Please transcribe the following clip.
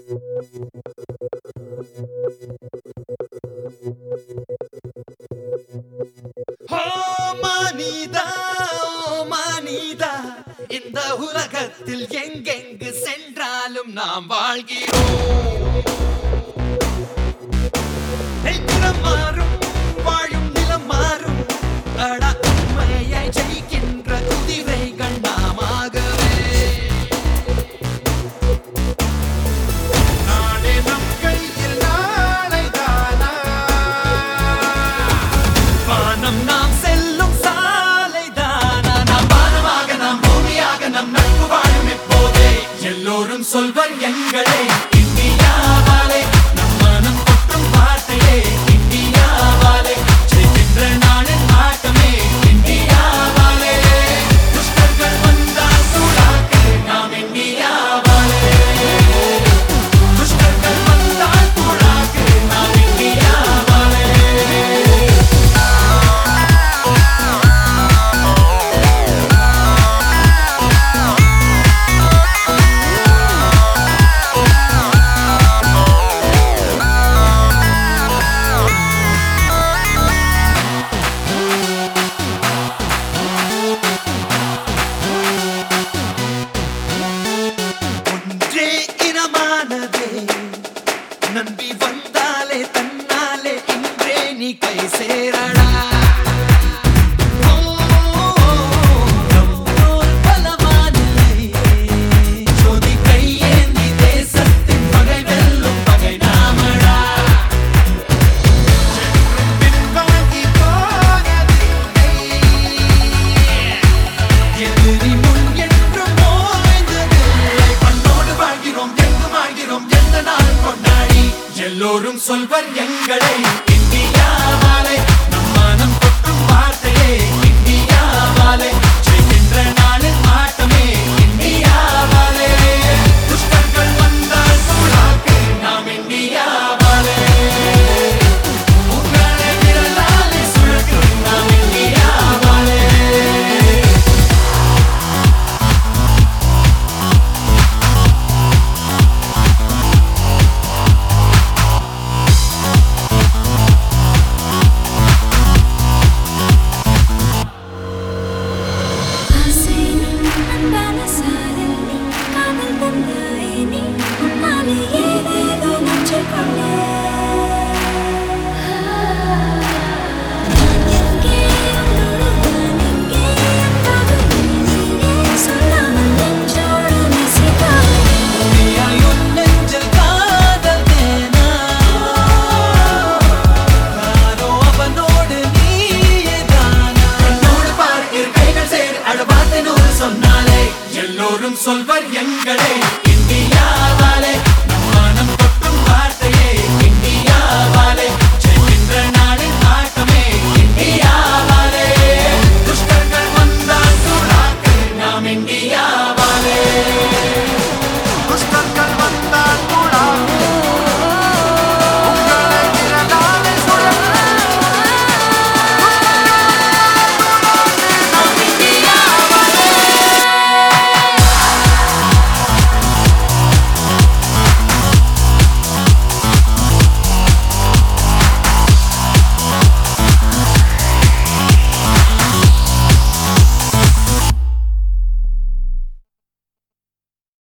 ஓ மனிதா ஓ மனிதா இந்த உலகத்தில் எங்கெங்கு சென்றாலும் நாம் வாழ்கிறோம் நிலம் மாறும் வாழும் நிலம் மாறும் அட உண்மையை ஜெயிக்கின்ற குதிரைகள் நாமாகவே நாளே நம் கையில் நாளைதானா வானம் நாம் செல்லும் சாலைதானா நாம் வானமாக நாம் பூமியாக நம் நட்பு வாழும் எப்போதே எல்லோரும் சொல்வர் எங்களே இந்தியாவாலே நம் மனம் கொட்டும் வார்த்தையே இந்தியாவாலே ஜெயிக்கின்ற நாளின் ஆட்டமே இந்தியாவாலே துஷ்டர்கள் வந்தால் சூடாக்கு நாம் இந்தியாவாலே துஷ்டர்கள் வந்தால் சூடாக்கு நாம் இந்தியாவாலே ஒன்றே இனமானதே நம்பி வந்தாலே தன்னாலே இன்றே நீ கை சேரடா ஓ, நம்மோர் பலவானில்லை. ஜோதி கையேந்தி தேசத்தின் பகை வெல்லும் பகை நாமடா பின்வாங்கி போனதில்லை எதிரி முன் என்றும் ஓய்ந்ததில்லை. பண்ணோடு வாழ்கிறோம் எங்கும் வாழ்கிறோம் எந்த நாளும் கொண்டாடி எல்லோரும் சொல்வர் எங்களை இந்தியாவாலே நம் மனம் கொட்டும் வார்த்தையே இந்தியாவாலே